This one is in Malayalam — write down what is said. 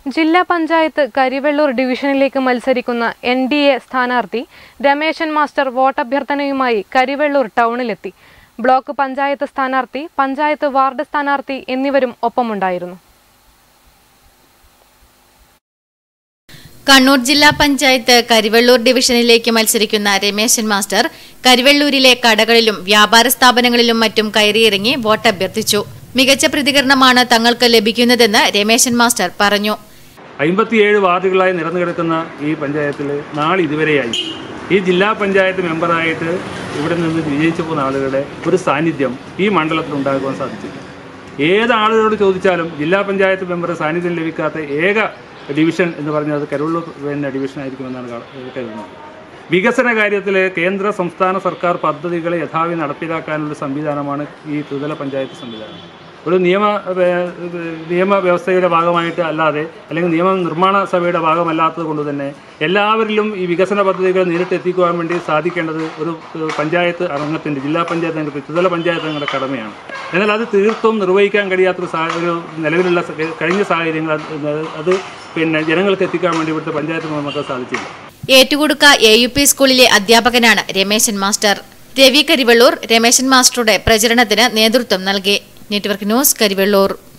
ജില്ലാ പഞ്ചായത്ത് കരിവെള്ളൂർ ഡിവിഷനിലേക്ക് മത്സരിക്കുന്ന എൻ ഡി എ സ്ഥാനാർത്ഥി രമേശൻ മാസ്റ്റർ വോട്ടഭ്യർത്ഥനയുമായി കരിവെള്ളൂർ ടൗണിലെത്തി ബ്ലോക്ക് പഞ്ചായത്ത് സ്ഥാനാർത്ഥി പഞ്ചായത്ത് വാർഡ് സ്ഥാനാർത്ഥി എന്നിവരും ഒപ്പമുണ്ടായിരുന്നു കണ്ണൂർ ജില്ലാ പഞ്ചായത്ത് കരിവെള്ളൂർ ഡിവിഷനിലേക്ക് മത്സരിക്കുന്ന രമേശൻ മാസ്റ്റർ കരിവെള്ളൂരിലെ കടകളിലും വ്യാപാര സ്ഥാപനങ്ങളിലും മറ്റും കയറിയിറങ്ങി വോട്ടഭ്യർത്ഥിച്ചു മികച്ച പ്രതികരണമാണ് തങ്ങൾക്ക് ലഭിക്കുന്നതെന്ന് രമേശൻ മാസ്റ്റർ പറഞ്ഞു അമ്പത്തിയേഴ് വാർഡുകളായി നിരന്നു കിടക്കുന്ന ഈ പഞ്ചായത്തിൽ നാളെ ഇതുവരെയായി ഈ ജില്ലാ പഞ്ചായത്ത് മെമ്പറായിട്ട് ഇവിടെ നിന്ന് വിജയിച്ചു പോകുന്ന ആളുകളുടെ ഒരു സാന്നിധ്യം ഈ മണ്ഡലത്തിൽ ഉണ്ടാകുവാൻ സാധിച്ചില്ല ഏത് ആളുകളോട് ചോദിച്ചാലും ജില്ലാ പഞ്ചായത്ത് മെമ്പർ സാന്നിധ്യം ലഭിക്കാത്ത ഏക ഡിവിഷൻ എന്ന് പറഞ്ഞത് കരുവള്ളൂർ പിന്നെ ഡിവിഷൻ ആയിരിക്കുമെന്നാണ് കാ- കരുതുന്നത് വികസന കാര്യത്തിൽ കേന്ദ്ര സംസ്ഥാന സർക്കാർ പദ്ധതികളെ യഥാവി നടപ്പിലാക്കാനുള്ള സംവിധാനമാണ് ഈ ത്രിതല പഞ്ചായത്ത് സംവിധാനം ഒരു നിയമ ഏഹ്, നിയമ വ്യവസ്ഥയുടെ ഭാഗമായിട്ട് അല്ലാതെ അല്ലെങ്കിൽ നിയമ നിർമ്മാണ സഭയുടെ ഭാഗമല്ലാത്തത് കൊണ്ട് തന്നെ എല്ലാവരിലും ഈ വികസന പദ്ധതികൾ നേരിട്ട് എത്തിക്കുവാൻ വേണ്ടി സാധിക്കേണ്ടത് ഒരു ഏഹ്, പഞ്ചായത്ത് അംഗത്തിൻ്റെ ജില്ലാ പഞ്ചായത്ത് അംഗത്തിൽ ത്രിതല പഞ്ചായത്ത് അംഗങ്ങളുടെ കടമയാണ് എന്നാൽ അത് തീർത്തും നിർവഹിക്കാൻ കഴിയാത്തൊരു സാ ഒരു നിലവിലുള്ള സ- കഴിഞ്ഞ സാഹചര്യങ്ങൾ അത് അത് പിന്നെ ജനങ്ങൾക്ക് എത്തിക്കാൻ വേണ്ടി ഇവിടുത്തെ പഞ്ചായത്ത് നമുക്ക് സാധിച്ചില്ല ഏറ്റുകൊടുക്ക എ യു പി സ്കൂളിലെ അധ്യാപകനാണ് രമേശൻ മാസ്റ്റർ രവി കരിവെള്ളൂർ രമേശൻ മാസ്റ്ററുടെ പ്രചരണത്തിന് നേതൃത്വം നൽകി നെറ്റ്വർക്ക് ന്യൂസ് കരിവെള്ളൂർ